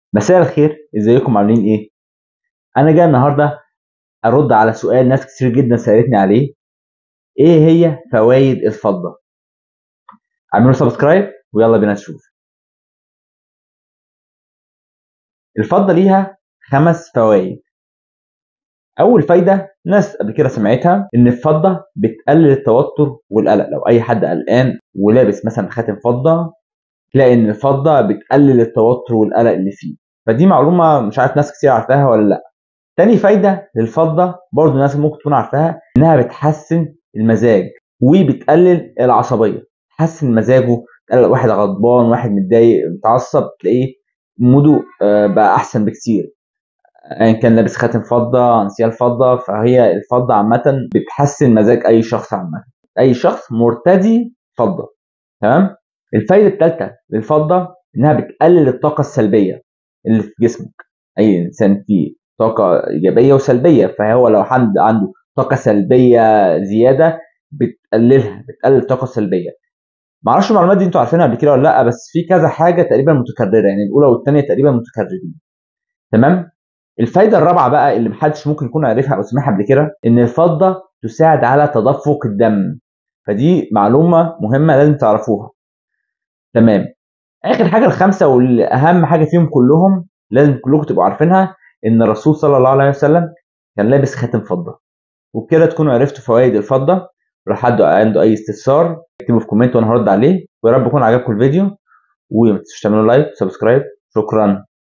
مساء الخير ازيكم عاملين ايه انا جاي النهارده ارد على سؤال ناس كتير جدا سالتني عليه ايه هي فوائد الفضه اعملوا سبسكرايب ويلا بينا نشوف الفضه ليها خمس فوائد اول فايده ناس قبل كده سمعتها ان الفضه بتقلل التوتر والقلق لو اي حد قلقان ولابس مثلا خاتم فضه تلاقي ان الفضه بتقلل التوتر والقلق اللي فيه فدي معلومه مش عارف ناس كتير عارفاها ولا لا تاني فايده للفضه برضو ناس ممكن تكون عارفاها انها بتحسن المزاج وبتقلل العصبيه تحسن مزاجه واحد غضبان واحد متضايق متعصب تلاقيه موده آه، بقى احسن بكتير ايا كان لابس خاتم فضه انسيال فضه فهي الفضه عامه بتحسن مزاج اي شخص عامه اي شخص مرتدي فضه تمام الفايده الثالثه للفضه انها بتقلل الطاقه السلبيه اللي في جسمك اي انسان فيه طاقه ايجابيه وسلبيه فهو لو حد عنده طاقه سلبيه زياده بتقللها بتقلل الطاقه السلبيه معرفش المعلومات دي انتوا عارفينها قبل كده ولا لا بس في كذا حاجه تقريبا متكرره يعني الاولى والثانيه تقريبا متكررين تمام الفايده الرابعه بقى اللي محدش ممكن يكون عارفها او سمعها قبل كده ان الفضه تساعد على تدفق الدم فدي معلومه مهمه لازم تعرفوها تمام اخر حاجه الخامسه والاهم حاجه فيهم كلهم لازم كلكم تبقوا عارفينها ان الرسول صلى الله عليه وسلم كان لابس خاتم فضه وبكده تكونوا عرفتوا فوائد الفضه لو حد عنده اي استفسار اكتبوا في كومنت وانا هرد عليه ويا رب يكون عجبكم الفيديو وما تنسوش تعملوا لايك وسبسكرايب شكرا